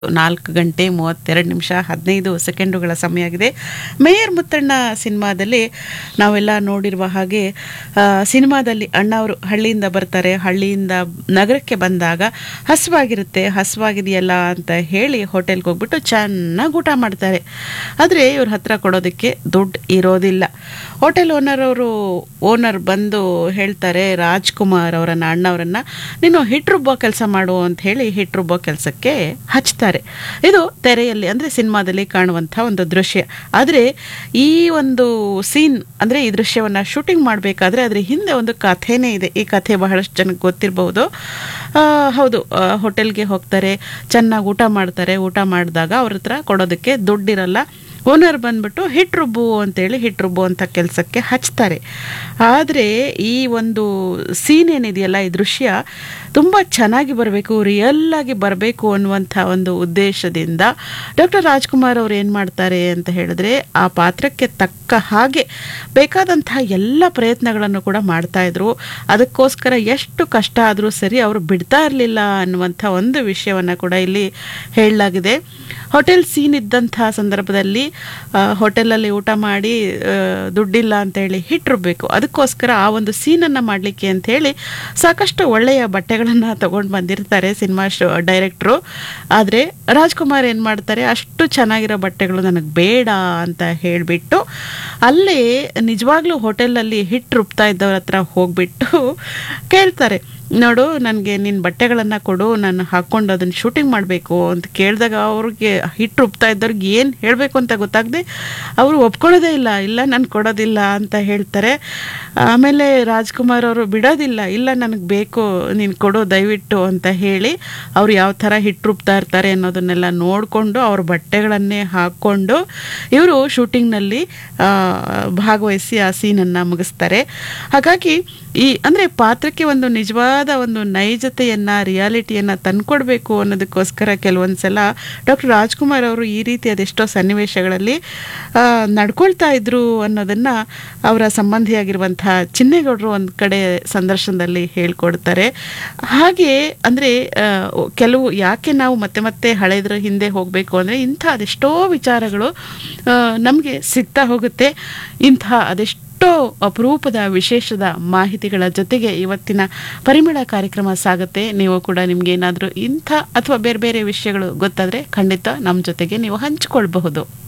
ನಾಲ್ಕು ಗಂಟೆ ಮೂವತ್ತೆರಡು ನಿಮಿಷ ಹದಿನೈದು ಸೆಕೆಂಡುಗಳ ಸಮಯ ಆಗಿದೆ ಮೇಯರ್ ಮುತ್ತಣ್ಣ ಸಿನಿಮಾದಲ್ಲಿ ನಾವೆಲ್ಲ ನೋಡಿರುವ ಹಾಗೆ ಆ, ಸಿನಿಮಾದಲ್ಲಿ ಅಣ್ಣವರು ಹಳ್ಳಿಯಿಂದ ಬರ್ತಾರೆ ಹಳ್ಳಿಯಿಂದ ನಗರಕ್ಕೆ ಬಂದಾಗ ಹಸುವಾಗಿರುತ್ತೆ ಹಸುವಾಗಿದೆಯಲ್ಲ ಅಂತ ಹೇಳಿ ಹೋಟೆಲ್ಗೆ ಹೋಗ್ಬಿಟ್ಟು ಚೆನ್ನಾಗಿ ಊಟ ಮಾಡ್ತಾರೆ ಆದರೆ ಇವ್ರ ಹತ್ರ ಕೊಡೋದಕ್ಕೆ ದುಡ್ಡು ಇರೋದಿಲ್ಲ ಹೋಟೆಲ್ ಓನರ್ ಅವರು ಓನರ್ ಬಂದು ಹೇಳ್ತಾರೆ ರಾಜ್ಕುಮಾರ್ ಅವರನ್ನ ಅಣ್ಣವರನ್ನ ನೀನು ಹಿಟ್ ರುಬ್ಬೋ ಕೆಲಸ ಮಾಡು ಅಂತ ಹೇಳಿ ಹಿಟ್ ರುಬ್ಬೋ ಕೆಲಸಕ್ಕೆ ಹಚ್ತಾರೆ ಇದು ತೆರೆಯಲ್ಲಿ ಅಂದರೆ ಸಿನಿಮಾದಲ್ಲಿ ಕಾಣುವಂಥ ಒಂದು ದೃಶ್ಯ ಆದರೆ ಈ ಒಂದು ಸೀನ್ ಅಂದರೆ ಈ ದೃಶ್ಯವನ್ನು ಶೂಟಿಂಗ್ ಮಾಡಬೇಕಾದ್ರೆ ಅದ್ರ ಹಿಂದೆ ಒಂದು ಕಥೆನೇ ಇದೆ ಈ ಕಥೆ ಬಹಳಷ್ಟು ಜನಕ್ಕೆ ಗೊತ್ತಿರಬಹುದು ಆ, ಹೌದು ಆ, ಹೋಟೆಲ್ಗೆ ಹೋಗ್ತಾರೆ ಚೆನ್ನಾಗಿ ಊಟ ಮಾಡ್ತಾರೆ ಊಟ ಮಾಡಿದಾಗ ಅವ್ರ ಹತ್ರ ಕೊಡೋದಕ್ಕೆ ದುಡ್ಡಿರಲ್ಲ ಓನರ್ ಬಂದ್ಬಿಟ್ಟು ಹಿಟ್ ರುಬ್ಬು ಅಂತೇಳಿ ಹಿಟ್ ರುಬ್ಬು ಅಂತ ಕೆಲಸಕ್ಕೆ ಹಚ್ತಾರೆ ಆದರೆ ಈ ಒಂದು ಸೀನ್ ಏನಿದೆಯಲ್ಲ ಈ ದೃಶ್ಯ ತುಂಬ ಚೆನ್ನಾಗಿ ಬರಬೇಕು ರಿಯಲ್ ಆಗಿ ಬರಬೇಕು ಅನ್ನುವಂಥ ಒಂದು ಉದ್ದೇಶದಿಂದ ಡಾಕ್ಟರ್ ರಾಜ್ಕುಮಾರ್ ಅವ್ರು ಏನು ಮಾಡ್ತಾರೆ ಅಂತ ಹೇಳಿದ್ರೆ ಆ ಪಾತ್ರಕ್ಕೆ ತಕ್ಕ ಹಾಗೆ ಬೇಕಾದಂತಹ ಎಲ್ಲ ಪ್ರಯತ್ನಗಳನ್ನು ಕೂಡ ಮಾಡ್ತಾ ಇದ್ರು ಅದಕ್ಕೋಸ್ಕರ ಎಷ್ಟು ಕಷ್ಟ ಆದರೂ ಸರಿ ಅವರು ಬಿಡ್ತಾ ಇರಲಿಲ್ಲ ಅನ್ನುವಂಥ ಒಂದು ವಿಷಯವನ್ನು ಕೂಡ ಇಲ್ಲಿ ಹೇಳಲಾಗಿದೆ ಹೋಟೆಲ್ ಸೀನ್ ಇದ್ದಂಥ ಸಂದರ್ಭದಲ್ಲಿ ಆ, ಹೋಟೆಲಲ್ಲಿ ಊಟ ಮಾಡಿ ಆ, ದುಡ್ಡಿಲ್ಲ ಅಂತ ಹೇಳಿ ಹಿಟ್ ರುಬ್ಬೇಕು ಅದಕ್ಕೋಸ್ಕರ ಆ ಒಂದು ಸೀನನ್ನು ಮಾಡಲಿಕ್ಕೆ ಅಂತ ಹೇಳಿ ಸಾಕಷ್ಟು ಒಳ್ಳೆಯ ಬಟ್ಟೆಗಳನ್ನು ತಗೊಂಡು ಬಂದಿರ್ತಾರೆ ಸಿನಿಮಾ ಶೋ ಡೈರೆಕ್ಟ್ರು ಆದರೆ ರಾಜ್ಕುಮಾರ್ ಏನು ಮಾಡ್ತಾರೆ ಅಷ್ಟು ಚೆನ್ನಾಗಿರೋ ಬಟ್ಟೆಗಳು ನನಗೆ ಬೇಡ ಅಂತ ಹೇಳಿಬಿಟ್ಟು ಅಲ್ಲೇ ನಿಜವಾಗ್ಲೂ ಹೋಟೆಲಲ್ಲಿ ಹಿಟ್ ರುಬ್ತಾ ಇದ್ದವ್ರ ಹತ್ರ ಹೋಗ್ಬಿಟ್ಟು ಕೇಳ್ತಾರೆ ನೋಡು ನನಗೆ ನಿನ್ನ ಬಟ್ಟೆಗಳನ್ನು ಕೊಡು ನಾನು ಹಾಕ್ಕೊಂಡು ಅದನ್ನು ಶೂಟಿಂಗ್ ಮಾಡಬೇಕು ಅಂತ ಕೇಳಿದಾಗ ಅವ್ರಿಗೆ ಹಿಟ್ಟು ರುಬ್ತಾ ಇದ್ದವ್ರಿಗೆ ಏನು ಹೇಳಬೇಕು ಅಂತ ಗೊತ್ತಾಗದೆ ಅವರು ಒಪ್ಕೊಳ್ಳೋದೇ ಇಲ್ಲ ಇಲ್ಲ ನಾನು ಕೊಡೋದಿಲ್ಲ ಅಂತ ಹೇಳ್ತಾರೆ ಆಮೇಲೆ ರಾಜ್ಕುಮಾರ್ ಅವರು ಬಿಡೋದಿಲ್ಲ ಇಲ್ಲ ನನಗೆ ಬೇಕು ನೀನು ಕೊಡು ದಯವಿಟ್ಟು ಅಂತ ಹೇಳಿ ಅವ್ರು ಯಾವ ಥರ ಹಿಟ್ಟು ರುಬ್ತಾ ಇರ್ತಾರೆ ಅನ್ನೋದನ್ನೆಲ್ಲ ನೋಡಿಕೊಂಡು ಅವ್ರ ಬಟ್ಟೆಗಳನ್ನೇ ಹಾಕ್ಕೊಂಡು ಇವರು ಶೂಟಿಂಗ್ನಲ್ಲಿ ಭಾಗವಹಿಸಿ ಆ ಸೀನನ್ನು ಮುಗಿಸ್ತಾರೆ ಹಾಗಾಗಿ ಈ ಅಂದರೆ ಪಾತ್ರಕ್ಕೆ ಒಂದು ನಿಜವಾದ ಒಂದು ನೈಜತೆಯನ್ನು ರಿಯಾಲಿಟಿಯನ್ನು ತಂದ್ಕೊಡ್ಬೇಕು ಅನ್ನೋದಕ್ಕೋಸ್ಕರ ಕೆಲವೊಂದು ಸಲ ಡಾಕ್ಟರ್ ರಾಜ್ಕುಮಾರ್ ಅವರು ಈ ರೀತಿ ಅದೆಷ್ಟೋ ಸನ್ನಿವೇಶಗಳಲ್ಲಿ ಆ, ನಡ್ಕೊಳ್ತಾ ಇದ್ರು ಅನ್ನೋದನ್ನು ಅವರ ಸಂಬಂಧಿಯಾಗಿರುವಂಥ ಚಿನ್ನೇಗೌಡರು ಒಂದು ಕಡೆ ಸಂದರ್ಶನದಲ್ಲಿ ಹೇಳ್ಕೊಡ್ತಾರೆ ಹಾಗೆ ಅಂದರೆ ಕೆಲವು ಯಾಕೆ ನಾವು ಮತ್ತೆ ಮತ್ತೆ ಹಳೆದ್ರ ಹಿಂದೆ ಹೋಗಬೇಕು ಅಂದರೆ ಇಂಥ ಅದೆಷ್ಟೋ ವಿಚಾರಗಳು ನಮಗೆ ಸಿಗ್ತಾ ಹೋಗುತ್ತೆ ಇಂಥ ಅದೆಷ್ಟೋ ಅಪರೂಪದ ವಿಶೇಷದ ಮಾಹಿತಿಗಳ ಜೊತೆಗೆ ಇವತ್ತಿನ ಪರಿಮಳ ಕಾರ್ಯಕ್ರಮ ಸಾಗುತ್ತೆ ನೀವು ಕೂಡ ನಿಮ್ಗೆ ಏನಾದರೂ ಇಂಥ ಅಥವಾ ಬೇರೆ ಬೇರೆ ವಿಷಯಗಳು ಗೊತ್ತಾದರೆ ಖಂಡಿತ ನಮ್ಮ ಜೊತೆಗೆ ನೀವು ಹಂಚಿಕೊಳ್ಬಹುದು